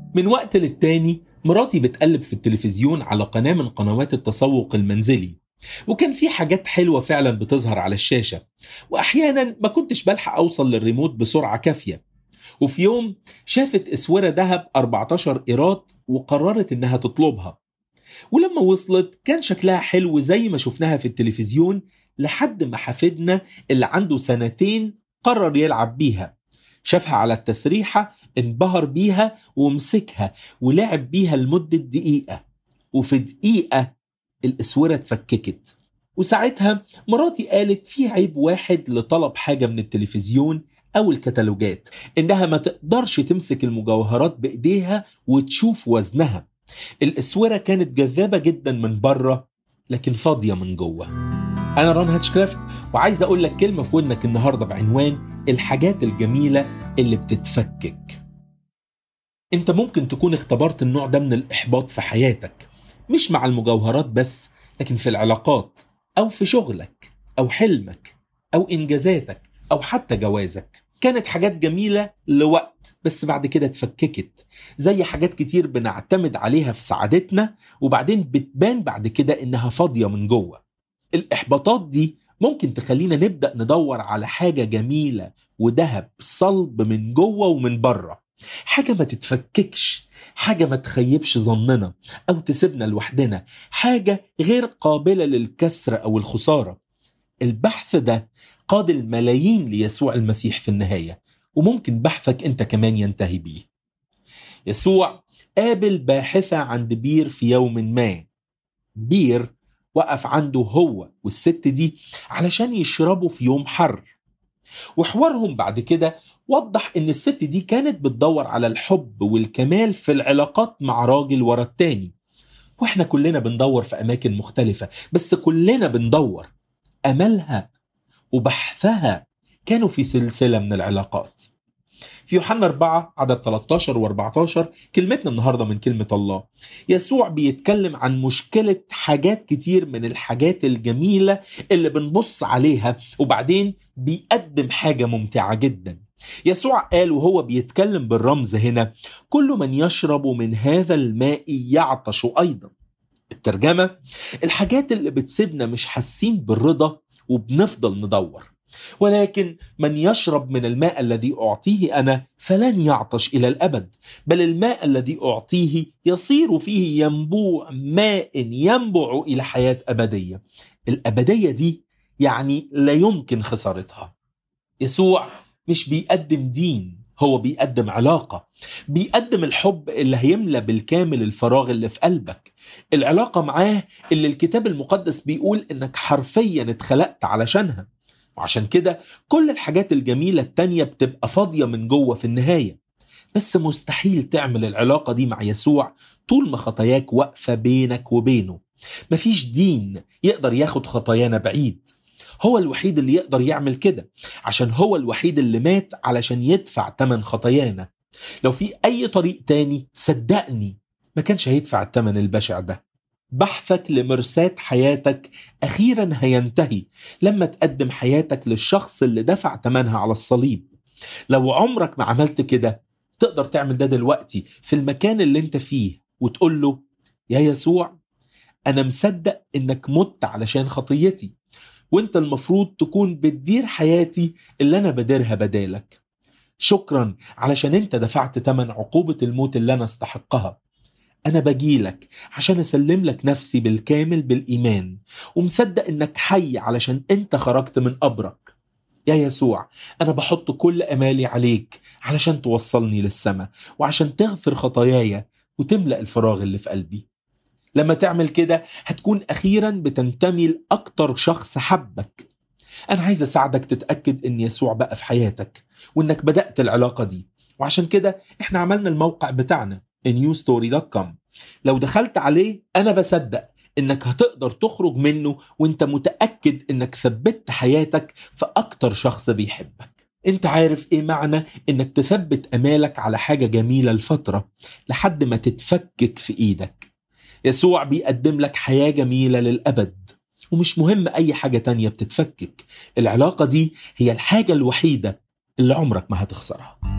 من وقت للتاني مراتي بتقلب في التلفزيون على قناة من قنوات التسوق المنزلي وكان في حاجات حلوة فعلا بتظهر على الشاشة وأحيانا ما كنتش بلحق أوصل للريموت بسرعة كافية وفي يوم شافت اسورة ذهب 14 قيراط وقررت انها تطلبها ولما وصلت كان شكلها حلو زي ما شفناها في التلفزيون لحد ما حفيدنا اللي عنده سنتين قرر يلعب بيها شافها على التسريحة انبهر بيها ومسكها ولعب بيها لمدة دقيقة وفي دقيقة الاسورة اتفككت وساعتها مراتي قالت في عيب واحد لطلب حاجة من التلفزيون أو الكتالوجات إنها ما تقدرش تمسك المجوهرات بإيديها وتشوف وزنها الأسورة كانت جذابة جدا من بره لكن فاضية من جوه أنا ران هاتشكرافت وعايز أقول لك كلمة في ودنك النهاردة بعنوان الحاجات الجميلة اللي بتتفكك أنت ممكن تكون اختبرت النوع ده من الإحباط في حياتك مش مع المجوهرات بس لكن في العلاقات أو في شغلك أو حلمك أو إنجازاتك أو حتى جوازك كانت حاجات جميلة لوقت بس بعد كده اتفككت زي حاجات كتير بنعتمد عليها في سعادتنا وبعدين بتبان بعد كده إنها فاضية من جوه الإحباطات دي ممكن تخلينا نبدأ ندور على حاجة جميلة وذهب صلب من جوه ومن بره حاجة ما تتفككش حاجة ما تخيبش ظننا أو تسيبنا لوحدنا حاجة غير قابلة للكسر أو الخسارة البحث ده قاد الملايين ليسوع المسيح في النهاية وممكن بحثك أنت كمان ينتهي بيه يسوع قابل باحثة عند بير في يوم ما بير وقف عنده هو والست دي علشان يشربوا في يوم حر وحوارهم بعد كده وضح ان الست دي كانت بتدور على الحب والكمال في العلاقات مع راجل ورا التاني واحنا كلنا بندور في اماكن مختلفة بس كلنا بندور املها وبحثها كانوا في سلسلة من العلاقات في يوحنا 4 عدد 13 و14 كلمتنا النهارده من كلمة الله يسوع بيتكلم عن مشكلة حاجات كتير من الحاجات الجميلة اللي بنبص عليها وبعدين بيقدم حاجة ممتعة جدا يسوع قال وهو بيتكلم بالرمز هنا كل من يشرب من هذا الماء يعطش أيضا الترجمة الحاجات اللي بتسيبنا مش حاسين بالرضا وبنفضل ندور ولكن من يشرب من الماء الذي أعطيه أنا فلن يعطش إلى الأبد بل الماء الذي أعطيه يصير فيه ينبوع ماء ينبع إلى حياة أبدية الأبدية دي يعني لا يمكن خسارتها يسوع مش بيقدم دين هو بيقدم علاقة بيقدم الحب اللي هيملى بالكامل الفراغ اللي في قلبك العلاقة معاه اللي الكتاب المقدس بيقول انك حرفيا اتخلقت علشانها وعشان كده كل الحاجات الجميلة التانية بتبقى فاضية من جوه في النهاية بس مستحيل تعمل العلاقة دي مع يسوع طول ما خطاياك واقفة بينك وبينه مفيش دين يقدر ياخد خطايانا بعيد هو الوحيد اللي يقدر يعمل كده عشان هو الوحيد اللي مات علشان يدفع تمن خطايانا لو في أي طريق تاني صدقني ما كانش هيدفع التمن البشع ده بحثك لمرساة حياتك أخيرا هينتهي لما تقدم حياتك للشخص اللي دفع تمنها على الصليب لو عمرك ما عملت كده تقدر تعمل ده دلوقتي في المكان اللي انت فيه وتقول له يا يسوع أنا مصدق إنك مت علشان خطيتي وانت المفروض تكون بتدير حياتي اللي أنا بديرها بدالك شكرا علشان انت دفعت تمن عقوبة الموت اللي أنا استحقها أنا بجيلك عشان أسلم لك نفسي بالكامل بالإيمان ومصدق إنك حي علشان أنت خرجت من قبرك يا يسوع أنا بحط كل أمالي عليك علشان توصلني للسماء وعشان تغفر خطاياي وتملأ الفراغ اللي في قلبي لما تعمل كده هتكون أخيرا بتنتمي لأكتر شخص حبك أنا عايز أساعدك تتأكد إن يسوع بقى في حياتك وإنك بدأت العلاقة دي وعشان كده إحنا عملنا الموقع بتاعنا newstory.com لو دخلت عليه أنا بصدق إنك هتقدر تخرج منه وإنت متأكد إنك ثبت حياتك في أكتر شخص بيحبك انت عارف ايه معنى انك تثبت امالك على حاجة جميلة لفترة لحد ما تتفكك في ايدك يسوع بيقدم لك حياة جميلة للأبد ومش مهم أي حاجة تانية بتتفكك العلاقة دي هي الحاجة الوحيدة اللي عمرك ما هتخسرها